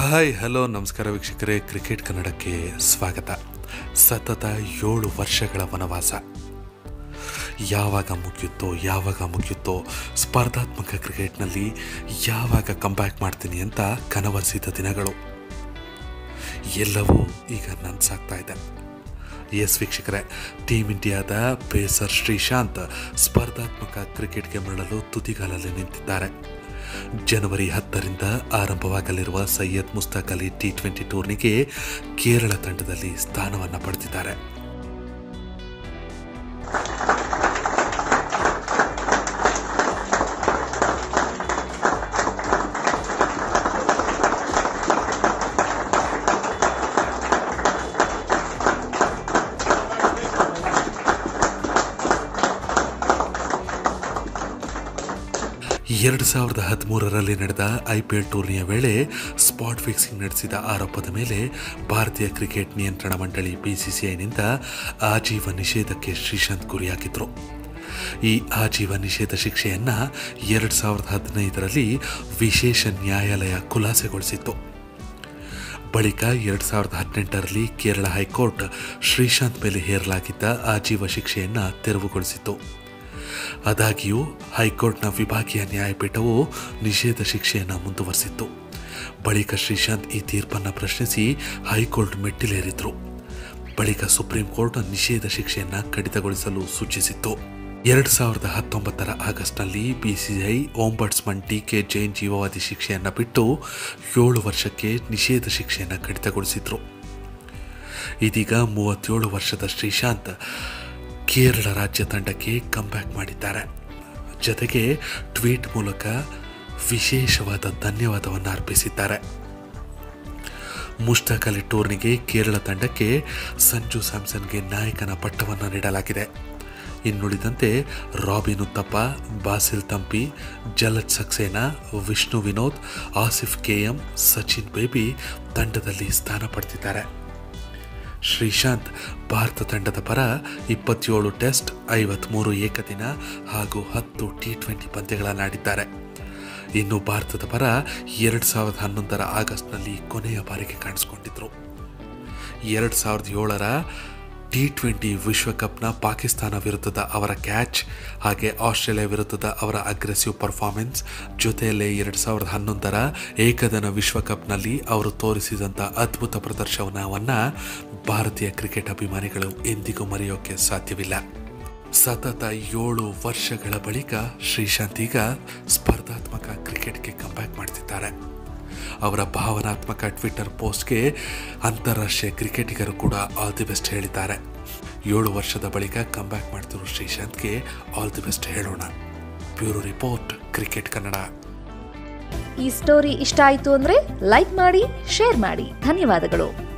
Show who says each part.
Speaker 1: hi hello ನಮಸ್ಕಾರ ವೀಕ್ಷಕರೇ cricket ಕನ್ನಡಕ್ಕೆ ಸ್ವಾಗತ ಸತತ ಏಳು ವರ್ಷಗಳ ವನವಾಸ ಯಾವಾಗ ಮುಗಿಯುತ್ತೋ ಯಾವಾಗ ಮುಗಿಯುತ್ತೋ ಸ್ಪರ್ಧಾತ್ಮಕ ಕ್ರಿಕೆಟ್ನಲ್ಲಿ ಯಾವಾಗ ಕಂಬ್ಯಾಕ್ ಮಾಡ್ತೀನಿ ಅಂತ ಕನವರಿಸಿದ ದಿನಗಳು ಎಲ್ಲವೂ ಈಗ ನನ್ಸಾಗ್ತಾ ಇದೆ ಎಸ್ ವೀಕ್ಷಕರೇ ಟೀಮ್ ಇಂಡಿಯಾದ ಪೇಸರ್ ಶ್ರೀಶಾಂತ್ ಸ್ಪರ್ಧಾತ್ಮಕ ಕ್ರಿಕೆಟ್ಗೆ ಮರಳಲು ತುದಿಗಾಲಲ್ಲಿ ನಿಂತಿದ್ದಾರೆ ಜನವರಿ ಹತ್ತರಿಂದ ಆರಂಭವಾಗಲಿರುವ ಸೈಯದ್ ಮುಸ್ತಾಕ್ ಅಲಿ ಟಿ ಟ್ವೆಂಟಿ ಟೂರ್ನಿಗೆ ಕೇರಳ ತಂಡದಲ್ಲಿ ಸ್ಥಾನವನ್ನು ಪಡೆದಿದ್ದಾರೆ ಎರಡು ಸಾವಿರದ ಹದಿಮೂರರಲ್ಲಿ ನಡೆದ ಐ ಪಿ ಎಲ್ ಟೂರ್ನಿಯ ವೇಳೆ ಸ್ಪಾಟ್ ಫಿಕ್ಸಿಂಗ್ ನಡೆಸಿದ ಆರೋಪದ ಮೇಲೆ ಭಾರತೀಯ ಕ್ರಿಕೆಟ್ ನಿಯಂತ್ರಣ ಮಂಡಳಿ ಬಿಸಿಸಿಐನಿಂದ ಆಜೀವ ನಿಷೇಧಕ್ಕೆ ಶ್ರೀಶಾಂತ್ ಗುರಿಯಾಗಿದ್ದರು ಈ ಆಜೀವ ನಿಷೇಧ ಶಿಕ್ಷೆಯನ್ನು ಎರಡು ಸಾವಿರದ ಹದಿನೈದರಲ್ಲಿ ವಿಶೇಷ ನ್ಯಾಯಾಲಯ ಖುಲಾಸೆಗೊಳಿಸಿತ್ತು ಬಳಿಕ ಎರಡು ಸಾವಿರದ ಹದಿನೆಂಟರಲ್ಲಿ ಕೇರಳ ಹೈಕೋರ್ಟ್ ಶ್ರೀಶಾಂತ್ ಮೇಲೆ ಹೇರಲಾಗಿದ್ದ ಆಜೀವ ಶಿಕ್ಷೆಯನ್ನು ತೆರವುಗೊಳಿಸಿತು ಆದಾಗ್ಯೂ ಹೈಕೋರ್ಟ್ನ ವಿಭಾಗೀಯ ನ್ಯಾಯಪೀಠವು ನಿಷೇಧ ಶಿಕ್ಷೆಯನ್ನು ಮುಂದುವರೆಸಿತ್ತು ಬಳಿಕ ಶ್ರೀಶಾಂತ್ ಈ ತೀರ್ಪನ್ನು ಪ್ರಶ್ನಿಸಿ ಹೈಕೋರ್ಟ್ ಮೆಟ್ಟಿಲೇರಿದ್ರು ಬಳಿಕ ಸುಪ್ರೀಂ ಕೋರ್ಟ್ ನಿಷೇಧ ಶಿಕ್ಷೆಯನ್ನು ಕಡಿತಗೊಳಿಸಲು ಸೂಚಿಸಿತ್ತು ಎರಡು ಸಾವಿರದ ಹತ್ತೊಂಬತ್ತರ ಆಗಸ್ಟ್ನಲ್ಲಿ BCCI ombudsman D K Jain ಜೀವಾವಧಿ ಶಿಕ್ಷೆಯನ್ನು ಬಿಟ್ಟು ಏಳು ವರ್ಷಕ್ಕೆ ನಿಷೇಧ ಶಿಕ್ಷೆಯನ್ನು ಕಡಿತಗೊಳಿಸಿದ್ರು ಇದೀಗ ಮೂವತ್ತೇಳು ವರ್ಷದ ಶ್ರೀಶಾಂತ್ ಕೇರಳ ರಾಜ್ಯ ತಂಡಕ್ಕೆ ಕಂಬ್ಯಾಕ್ ಮಾಡಿದ್ದಾರೆ ಜೊತೆಗೆ ಟ್ವೀಟ್ ಮೂಲಕ ವಿಶೇಷವಾದ ಧನ್ಯವಾದವನ್ನು ಅರ್ಪಿಸಿದ್ದಾರೆ ಮುಷ್ತಾಕ್ ಅಲಿ ಟೂರ್ನಿಗೆ ಕೇರಳ ತಂಡಕ್ಕೆ ಸಂಜು ಸ್ಯಾಮ್ಸನ್ಗೆ ನಾಯಕನ ಪಟ್ಟವನ್ನು ನೀಡಲಾಗಿದೆ ಇನ್ನುಳಿದಂತೆ ರಾಬಿನ್ ಉತ್ತಪ್ಪ ಬಾಸಿಲ್ ತಂಪಿ ಜಲಜ್ ಸಕ್ಸೇನಾ ವಿಷ್ಣು ವಿನೋದ್ ಆಸಿಫ್ ಕೆಎಂ ಸಚಿನ್ ಬೇಬಿ ತಂಡದಲ್ಲಿ ಸ್ಥಾನ ಪಡೆದಿದ್ದಾರೆ ಶ್ರೀಶಾಂತ್ ಭಾರತ ತಂಡದ ಪರ ಇಪ್ಪತ್ತೇಳು ಟೆಸ್ಟ್ ಐವತ್ಮೂರು ಏಕದಿನ ಹಾಗೂ ಹತ್ತು ಟಿ ಟ್ವೆಂಟಿ ಪಂದ್ಯಗಳನ್ನಾಡಿದ್ದಾರೆ ಇನ್ನು ಭಾರತದ ಪರ ಎರಡು ಸಾವಿರದ ಹನ್ನೊಂದರ ಆಗಸ್ಟ್ನಲ್ಲಿ ಕೊನೆಯ ಬಾರಿಗೆ ಕಾಣಿಸಿಕೊಂಡಿದ್ರು ಎರಡು ಸಾವಿರದ ಏಳರ ಟಿ ಟ್ವೆಂಟಿ ವಿಶ್ವಕಪ್ನ ಪಾಕಿಸ್ತಾನ ವಿರುದ್ಧದ ಅವರ ಕ್ಯಾಚ್ ಹಾಗೆ ಆಸ್ಟ್ರೇಲಿಯಾ ವಿರುದ್ಧದ ಅವರ ಅಗ್ರೆಸಿವ್ ಪರ್ಫಾರ್ಮೆನ್ಸ್ ಜೊತೆಯಲ್ಲೇ ಎರಡು ಸಾವಿರದ ಹನ್ನೊಂದರ ಏಕದಿನ ವಿಶ್ವಕಪ್ನಲ್ಲಿ ಅವರು ತೋರಿಸಿದಂಥ ಅದ್ಭುತ ಪ್ರದರ್ಶನವನ್ನು ಭಾರತೀಯ ಕ್ರಿಕೆಟ್ ಅಭಿಮಾನಿಗಳು ಎಂದಿಗೂ ಮರೆಯೋಕೆ ಸಾಧ್ಯವಿಲ್ಲ ಸತತ ಏಳು ವರ್ಷಗಳ ಬಳಿಕ ಶ್ರೀಶಾಂತ್ ಈಗ ಸ್ಪರ್ಧಾತ್ಮಕ ಕ್ರಿಕೆಟ್ಗೆ ಕಂಬ್ಯಾಕ್ ಮಾಡ್ತಿದ್ದಾರೆ ಅವರ ಭಾವನಾತ್ಮಕ ಟ್ವಿಟರ್ ಪೋಸ್ಟ್ಗೆ ಅಂತಾರಾಷ್ಟ್ರೀಯ ಕ್ರಿಕೆಟಿಗರು ಕೂಡ ಆಲ್ ದಿ ಬೆಸ್ಟ್ ಹೇಳಿದ್ದಾರೆ ಏಳು ವರ್ಷದ ಬಳಿಕ ಕಂಬ್ಯಾಕ್ ಮಾಡ್ತಿರೋ ಶ್ರೀಶಾಂತ್ಗೆ ಆಲ್ ದಿ ಬೆಸ್ಟ್ ಹೇಳೋಣ ಬ್ಯೂರೋ ರಿಪೋರ್ಟ್ ಕ್ರಿಕೆಟ್ ಕನ್ನಡ
Speaker 2: ಈ ಸ್ಟೋರಿ ಇಷ್ಟ ಆಯಿತು ಅಂದ್ರೆ ಲೈಕ್ ಮಾಡಿ ಶೇರ್ ಮಾಡಿ ಧನ್ಯವಾದಗಳು